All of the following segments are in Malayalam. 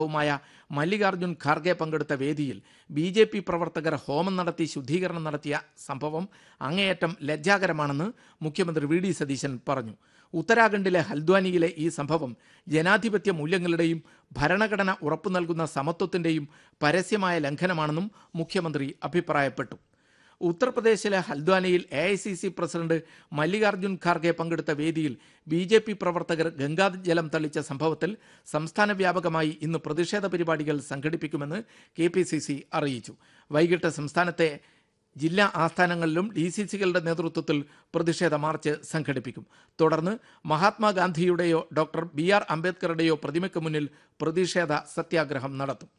വുമായ മല്ലികാർജ്ജുൻ ഖാർഗെ പങ്കെടുത്ത വേദിയിൽ ബി ജെ പി പ്രവർത്തകർ ഹോമം നടത്തി ശുദ്ധീകരണം നടത്തിയ സംഭവം അങ്ങേയറ്റം ലജ്ജാകരമാണെന്ന് മുഖ്യമന്ത്രി വി ഡി സതീശൻ പറഞ്ഞു ഉത്തരാഖണ്ഡിലെ ഹൽദ്വാനിയിലെ ഈ സംഭവം ജനാധിപത്യ മൂല്യങ്ങളുടെയും ഭരണഘടന ഉറപ്പു നൽകുന്ന സമത്വത്തിന്റെയും പരസ്യമായ ലംഘനമാണെന്നും മുഖ്യമന്ത്രി അഭിപ്രായപ്പെട്ടു ഉത്തർപ്രദേശിലെ ഹൽദ്വാനിയിൽ A I C C president Mallikarjun Kharge പങ്കെടുത്ത വേദിയിൽ ബി ജെ പി പ്രവർത്തകർ ഗംഗാജലം തളിച്ച സംഭവത്തിൽ സംസ്ഥാന വ്യാപകമായി ഇന്ന് പ്രതിഷേധ പരിപാടികൾ സംഘടിപ്പിക്കുമെന്ന് കെ പി സി സി അറിയിച്ചു വൈകിട്ട് സംസ്ഥാനത്തെ ജില്ലാ ആസ്ഥാനങ്ങളിലും ഡി സി സികളുടെ നേതൃത്വത്തിൽ പ്രതിഷേധ മാർച്ച് സംഘടിപ്പിക്കും തുടർന്ന് മഹാത്മാഗാന്ധിയുടെയോ ഡോക്ടർ ബി ആർ അംബേദ്കറുടെയോ പ്രതിമയ്ക്ക് മുന്നിൽ പ്രതിഷേധ സത്യാഗ്രഹം നടത്തും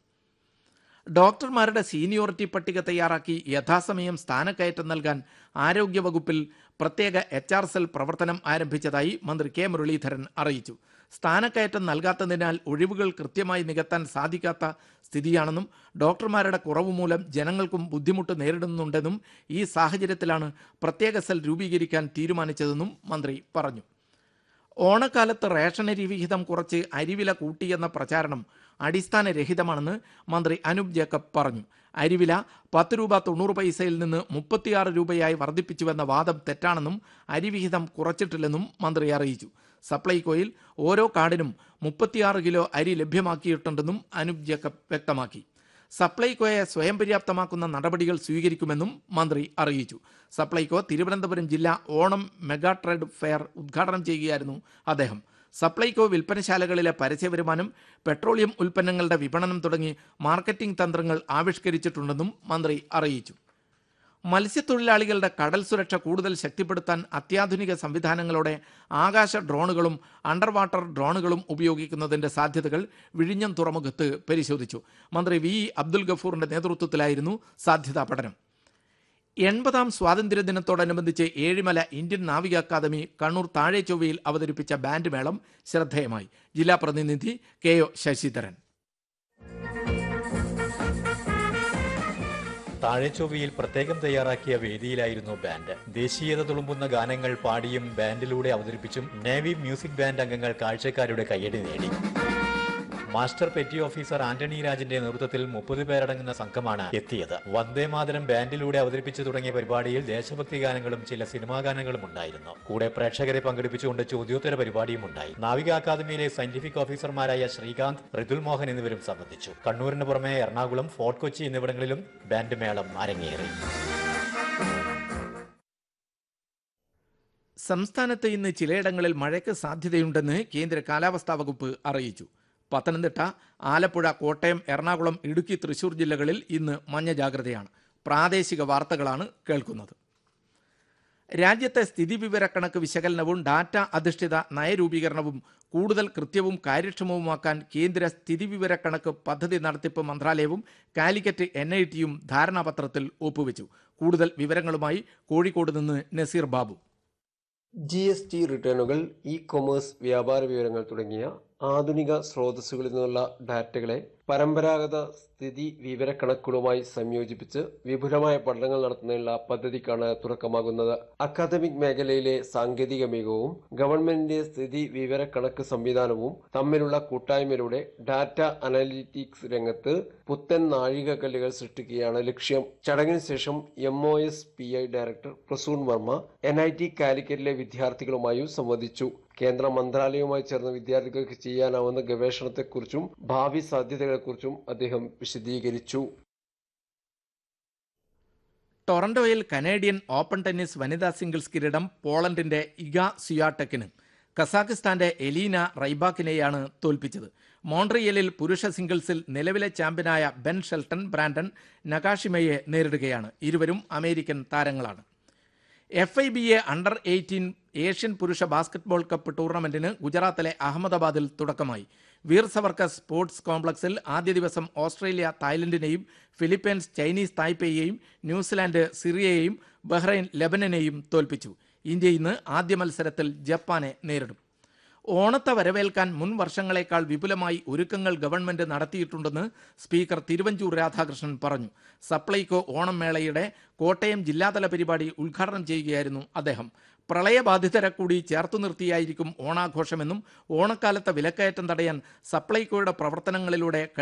ഡോക്ടർമാരുടെ സീനിയോറിറ്റി പട്ടിക തയ്യാറാക്കി യഥാസമയം സ്ഥാനക്കയറ്റം നൽകാൻ ആരോഗ്യവകുപ്പിൽ പ്രത്യേക എച്ച് ആർ സെൽ പ്രവർത്തനം ആരംഭിച്ചതായി മന്ത്രി കെ മുരളീധരൻ അറിയിച്ചു സ്ഥാനക്കയറ്റം നൽകാത്തതിനാൽ ഒഴിവുകൾ കൃത്യമായി നികത്താൻ സാധിക്കാത്ത സ്ഥിതിയാണെന്നും ഡോക്ടർമാരുടെ കുറവ് മൂലം ജനങ്ങൾക്കും ബുദ്ധിമുട്ട് നേരിടുന്നുണ്ടെന്നും ഈ സാഹചര്യത്തിലാണ് പ്രത്യേക സെൽ രൂപീകരിക്കാൻ തീരുമാനിച്ചതെന്നും മന്ത്രി പറഞ്ഞു ഓണക്കാലത്ത് റേഷനരി വിഹിതം കുറച്ച് അരിവില കൂട്ടിയെന്ന പ്രചാരണം അടിസ്ഥാനരഹിതമാണെന്ന് മന്ത്രി അനൂപ് ജേക്കബ് പറഞ്ഞു അരിവില പത്ത് രൂപ തൊണ്ണൂറ് പൈസയിൽ നിന്ന് മുപ്പത്തിയാറ് രൂപയായി വർദ്ധിപ്പിച്ചുവെന്ന വാദം തെറ്റാണെന്നും അരിവിഹിതം കുറച്ചിട്ടില്ലെന്നും മന്ത്രി അറിയിച്ചു സപ്ലൈകോയിൽ ഓരോ കാർഡിനും മുപ്പത്തിയാറ് കിലോ അരി ലഭ്യമാക്കിയിട്ടുണ്ടെന്നും അനൂപ് ജേക്കബ് വ്യക്തമാക്കി സപ്ലൈകോയെ സ്വയം പര്യാപ്തമാക്കുന്ന നടപടികൾ സ്വീകരിക്കുമെന്നും മന്ത്രി അറിയിച്ചു സപ്ലൈകോ തിരുവനന്തപുരം ജില്ലാ ഓണം മെഗാ ട്രേഡ് ഫെയർ ഉദ്ഘാടനം ചെയ്യുകയായിരുന്നു അദ്ദേഹം സപ്ലൈകോ വിൽപ്പനശാലകളിലെ പരസ്യവരുമാനം പെട്രോളിയം ഉൽപ്പന്നങ്ങളുടെ വിപണനം തുടങ്ങി മാർക്കറ്റിംഗ് തന്ത്രങ്ങൾ ആവിഷ്കരിച്ചിട്ടുണ്ടെന്നും മന്ത്രി അറിയിച്ചു മത്സ്യത്തൊഴിലാളികളുടെ കടൽ സുരക്ഷ കൂടുതൽ ശക്തിപ്പെടുത്താൻ അത്യാധുനിക സംവിധാനങ്ങളോടെ ആകാശ ഡ്രോണുകളും അണ്ടർ വാട്ടർ ഡ്രോണുകളും ഉപയോഗിക്കുന്നതിന്റെ സാധ്യതകൾ വിഴിഞ്ഞം തുറമുഖത്ത് പരിശോധിച്ചു മന്ത്രി വി ഇ അബ്ദുൽ ഗഫൂറിന്റെ നേതൃത്വത്തിലായിരുന്നു സാധ്യതാ പഠനം എൺപതാം സ്വാതന്ത്ര്യദിനത്തോടനുബന്ധിച്ച് ഏഴിമല ഇന്ത്യൻ നാവിക അക്കാദമി കണ്ണൂർ താഴെച്ചൊവ്വയിൽ അവതരിപ്പിച്ച ബാൻഡ് മേളം ശ്രദ്ധേയമായി ജില്ലാ പ്രതിനിധി കെ ഒ ശശിധരൻ താഴെച്ചൊവ്വയിൽ പ്രത്യേകം തയ്യാറാക്കിയ വേദിയിലായിരുന്നു ബാൻഡ് ദേശീയത തുളുമ്പുന്ന ഗാനങ്ങൾ പാടിയും ബാൻഡിലൂടെ അവതരിപ്പിച്ചും നേവി മ്യൂസിക് ബാൻഡ് അംഗങ്ങൾ കാഴ്ചക്കാരുടെ കയ്യടി നേടി മാസ്റ്റർ പെറ്റി ഓഫീസർ ആന്റണി രാജിന്റെ നേതൃത്വത്തിൽ മുപ്പത് പേരടങ്ങുന്ന സംഘമാണ് എത്തിയത് വന്ദേ മാതരം ബാൻഡിലൂടെ അവതരിപ്പിച്ചു തുടങ്ങിയ പരിപാടിയിൽ ദേശഭക്തി ഗാനങ്ങളും ചില സിനിമാ ഗാനങ്ങളും ഉണ്ടായിരുന്നു കൂടെ പ്രേക്ഷകരെ പങ്കെടുപ്പിച്ചുകൊണ്ട് ചോദ്യോത്തര പരിപാടിയും ഉണ്ടായി നാവിക അക്കാദമിയിലെ സയന്റിഫിക് ഓഫീസർമാരായ ശ്രീകാന്ത് ഋതുൽ മോഹൻ എന്നിവരും സംബന്ധിച്ചു കണ്ണൂരിന് പുറമെ എറണാകുളം ഫോർട്ട് കൊച്ചി എന്നിവിടങ്ങളിലും ബാൻഡ് മേളം അരങ്ങേറി സംസ്ഥാനത്ത് ഇന്ന് ചിലയിടങ്ങളിൽ മഴയ്ക്ക് സാധ്യതയുണ്ടെന്ന് കേന്ദ്ര കാലാവസ്ഥാ വകുപ്പ് അറിയിച്ചു പത്തനംതിട്ട ആലപ്പുഴ കോട്ടയം എറണാകുളം ഇടുക്കി തൃശൂർ ജില്ലകളിൽ ഇന്ന് മഞ്ഞ ജാഗ്രതയാണ് പ്രാദേശിക വാർത്തകളാണ് കേൾക്കുന്നത് രാജ്യത്തെ സ്ഥിതിവിവരക്കണക്ക് വിശകലനവും ഡാറ്റ അധിഷ്ഠിത നയരൂപീകരണവും കൂടുതൽ കൃത്യവും കാര്യക്ഷമവുമാക്കാൻ കേന്ദ്ര സ്ഥിതിവിവരക്കണക്ക് പദ്ധതി നടത്തിപ്പ് മന്ത്രാലയവും കാലിക്കറ്റ് എൻ ഐ ടിയും ധാരണാപത്രത്തിൽ ഒപ്പുവെച്ചു കൂടുതൽ വിവരങ്ങളുമായി കോഴിക്കോട് നിന്ന് Naseer Babu G S T റിട്ടേണുകൾ ഇ കൊമേഴ്സ് വ്യാപാര വിവരങ്ങൾ തുടങ്ങിയ ആധുനിക സ്രോതസ്സുകളിൽ നിന്നുള്ള ഡാറ്റകളെ പരമ്പരാഗത സ്ഥിതി വിവരക്കണക്കുകളുമായി സംയോജിപ്പിച്ച് വിപുലമായ പഠനങ്ങൾ നടത്തുന്നതിനുള്ള പദ്ധതിക്കാണ് തുടക്കമാകുന്നത് അക്കാദമിക് മേഖലയിലെ സാങ്കേതിക മികവും ഗവൺമെന്റിന്റെ സ്ഥിതി വിവരക്കണക്ക് സംവിധാനവും തമ്മിലുള്ള കൂട്ടായ്മയിലൂടെ ഡാറ്റ അനലിറ്റിക്സ് രംഗത്ത് പുത്തൻ നാഴികക്കല്ലുകൾ സൃഷ്ടിക്കുകയാണ് ലക്ഷ്യം ചടങ്ങിന് ശേഷം M O S P I director Prasoon Varma N I T കാലിക്കറ്റിലെ വിദ്യാർത്ഥികളുമായും സംവദിച്ചു കേന്ദ്ര മന്ത്രാലയവുമായി ചേർന്ന് വിദ്യാർത്ഥികൾക്ക് ചെയ്യാനാവുന്ന ഗവേഷണത്തെക്കുറിച്ചും ഭാവി സാധ്യതകളെക്കുറിച്ചും അദ്ദേഹം വിശദീകരിച്ചു ടൊറന്റോയിൽ കനേഡിയൻ ഓപ്പൺ ടെന്നീസ് വനിതാ സിംഗിൾസ് കിരീടം പോളണ്ടിന്റെ ഇഗ സിയാടെക്കിന് കസാഖിസ്ഥാന്റെ എലീന റൈബാക്കിനെയാണ് തോൽപ്പിച്ചത് മോൺട്രിയലിൽ പുരുഷ സിംഗിൾസിൽ നിലവിലെ ചാമ്പ്യനായ ബെൻ ഷെൽട്ടൺ ബ്രാൻഡൻ നഗാഷിമയെ നേരിടുകയാണ് ഇരുവരും അമേരിക്കൻ താരങ്ങളാണ് F I B A under eighteen Asian പുരുഷ ബാസ്കറ്റ്ബോൾ കപ്പ് ടൂർണമെന്റിന് ഗുജറാത്തിലെ അഹമ്മദാബാദിൽ തുടക്കമായി വീർ സവർക്കർ സ്പോർട്സ് കോംപ്ലക്സിൽ ആദ്യ ദിവസം ഓസ്ട്രേലിയ തായ്ലൻഡിനെയും ഫിലിപ്പീൻസ് ചൈനീസ് തായ്പേയെയും ന്യൂസിലാൻഡ് സിറിയയെയും ബഹ്റൈൻ ലെബനനെയും തോൽപ്പിച്ചു ഇന്ത്യ ഇന്ന് ആദ്യ മത്സരത്തിൽ ജപ്പാനെ നേരിടും ഓണത്തെ വരവേൽക്കാൻ മുൻ വർഷങ്ങളെക്കാൾ വിപുലമായി ഒരുക്കങ്ങൾ ഗവൺമെന്റ് നടത്തിയിട്ടുണ്ടെന്ന് സ്പീക്കർ തിരുവഞ്ചൂർ രാധാകൃഷ്ണൻ പറഞ്ഞു സപ്ലൈകോ ഓണം മേളയുടെ കോട്ടയം ജില്ലാതല പരിപാടി ഉദ്ഘാടനം ചെയ്യുകയായിരുന്നു അദ്ദേഹം പ്രളയബാധിതരെ കൂടി ചേർത്തു നിർത്തിയായിരിക്കും ഓണാഘോഷമെന്നും ഓണക്കാലത്തെ വിലക്കയറ്റം തടയാൻ സപ്ലൈകോയുടെ പ്രവർത്തനങ്ങളിലൂടെ